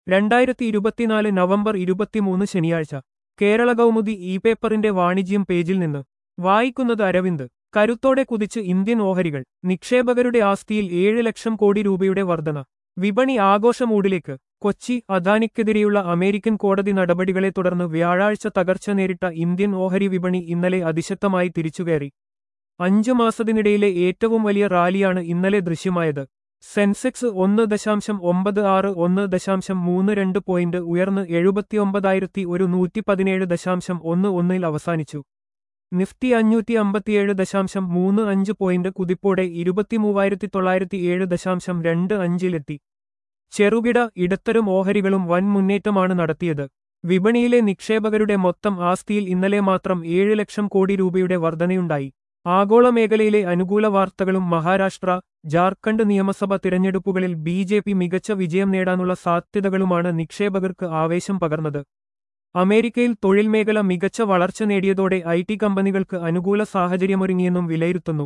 രണ്ടായിരത്തി ഇരുപത്തിനാല് നവംബർ ഇരുപത്തിമൂന്ന് ശനിയാഴ്ച കേരള കൗമുദി ഇ പേപ്പറിന്റെ വാണിജ്യം പേജിൽ നിന്ന് വായിക്കുന്നത് അരവിന്ദ് കരുത്തോടെ കുതിച്ച് ഇന്ത്യൻ ഓഹരികൾ നിക്ഷേപകരുടെ ആസ്തിയിൽ ഏഴ് ലക്ഷം കോടി രൂപയുടെ വർധന വിപണി ആഘോഷമൂഡിലേക്ക് കൊച്ചി അദാനിക്കെതിരെയുള്ള അമേരിക്കൻ കോടതി നടപടികളെ തുടർന്ന് വ്യാഴാഴ്ച തകർച്ച നേരിട്ട ഇന്ത്യൻ ഓഹരി വിപണി ഇന്നലെ അതിശക്തമായി തിരിച്ചുകയറി അഞ്ചു മാസത്തിനിടയിലെ ഏറ്റവും വലിയ റാലിയാണ് ഇന്നലെ ദൃശ്യമായത് സെൻസെക്സ് ഒന്ന് ദശാംശം ഒമ്പത് ആറ് ഒന്ന് ദശാംശം മൂന്ന് രണ്ട് പോയിന്റ് ഉയർന്ന് എഴുപത്തിയൊമ്പതായിരത്തി ഒരു നൂറ്റി പതിനേഴ് ദശാംശം ഒന്ന് ഒന്നിൽ അവസാനിച്ചു നിഫ്റ്റി അഞ്ഞൂറ്റി അമ്പത്തിയേഴ് ദശാംശം മൂന്ന് അഞ്ച് പോയിന്റ് കുതിപ്പോടെ ഇരുപത്തിമൂവായിരത്തി തൊള്ളായിരത്തി ഏഴ് ദശാംശം രണ്ട് അഞ്ചിലെത്തി ചെറുകിട ഇടത്തരം ഓഹരികളും വൻ മുന്നേറ്റമാണ് നടത്തിയത് വിപണിയിലെ നിക്ഷേപകരുടെ മൊത്തം ആസ്തിയിൽ ഇന്നലെ മാത്രം ഏഴ് ലക്ഷം കോടി രൂപയുടെ വർധനയുണ്ടായി ആഗോള മേഖലയിലെ അനുകൂല വാർത്തകളും മഹാരാഷ്ട്ര ജാർഖണ്ഡ് നിയമസഭ തിരഞ്ഞെടുപ്പുകളിൽ ബി ജെ പി മികച്ച വിജയം നേടാനുള്ള സാധ്യതകളുമാണ് നിക്ഷേപകർക്ക് ആവേശം പകർന്നത് അമേരിക്കയിൽ തൊഴിൽ മേഖല മികച്ച വളർച്ച നേടിയതോടെ ഐ ടി കമ്പനികൾക്ക് അനുകൂല സാഹചര്യമൊരുങ്ങിയെന്നും വിലയിരുത്തുന്നു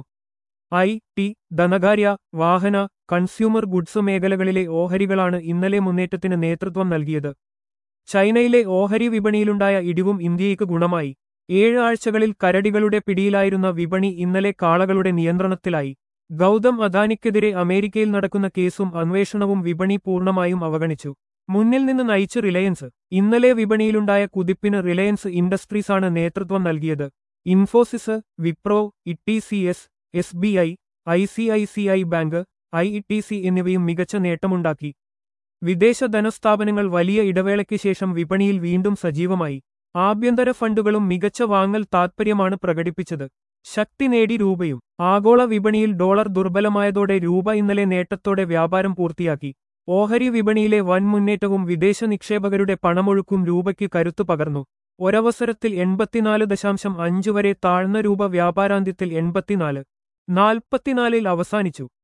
ഐ ടി ധനകാര്യ വാഹന കൺസ്യൂമർ ഗുഡ്സ് മേഖലകളിലെ ഓഹരികളാണ് ഇന്നലെ മുന്നേറ്റത്തിന് നേതൃത്വം നൽകിയത് ചൈനയിലെ ഓഹരി വിപണിയിലുണ്ടായ ഇടിവും ഇന്ത്യയ്ക്ക് ഗുണമായി ഏഴ് ആഴ്ചകളിൽ കരടികളുടെ പിടിയിലായിരുന്ന വിപണി ഇന്നലെ കാളകളുടെ നിയന്ത്രണത്തിലായി ഗൗതം അദാനിക്കെതിരെ അമേരിക്കയിൽ നടക്കുന്ന കേസും അന്വേഷണവും വിപണി പൂർണ്ണമായും അവഗണിച്ചു മുന്നിൽ നിന്ന് നയിച്ച് റിലയൻസ് ഇന്നലെ വിപണിയിലുണ്ടായ കുതിപ്പിന് റിലയൻസ് ഇൻഡസ്ട്രീസാണ് നേതൃത്വം നൽകിയത് Infosys Wipro E C S S B I I C I C I Bank I T C എന്നിവയും മികച്ച നേട്ടമുണ്ടാക്കി വിദേശ ധനസ്ഥാപനങ്ങൾ വലിയ ഇടവേളയ്ക്ക് ശേഷം വിപണിയിൽ വീണ്ടും സജീവമായി ആഭ്യന്തര ഫണ്ടുകളും മികച്ച വാങ്ങൽ താത്പര്യമാണ് പ്രകടിപ്പിച്ചത് ശക്തി നേടി രൂപയും ആഗോള വിപണിയിൽ ഡോളർ ദുർബലമായതോടെ രൂപ ഇന്നലെ നേട്ടത്തോടെ വ്യാപാരം പൂർത്തിയാക്കി ഓഹരി വിപണിയിലെ വൻ മുന്നേറ്റവും വിദേശ നിക്ഷേപകരുടെ പണമൊഴുക്കും രൂപയ്ക്ക് കരുത്തു പകർന്നു ഒരവസരത്തിൽ എൺപത്തിനാല് ദശാംശം അഞ്ച് വരെ താഴ്ന്ന രൂപ വ്യാപാരാന്ത്യത്തിൽ എൺപത്തിനാല് നാൽപ്പത്തിനാലിൽ അവസാനിച്ചു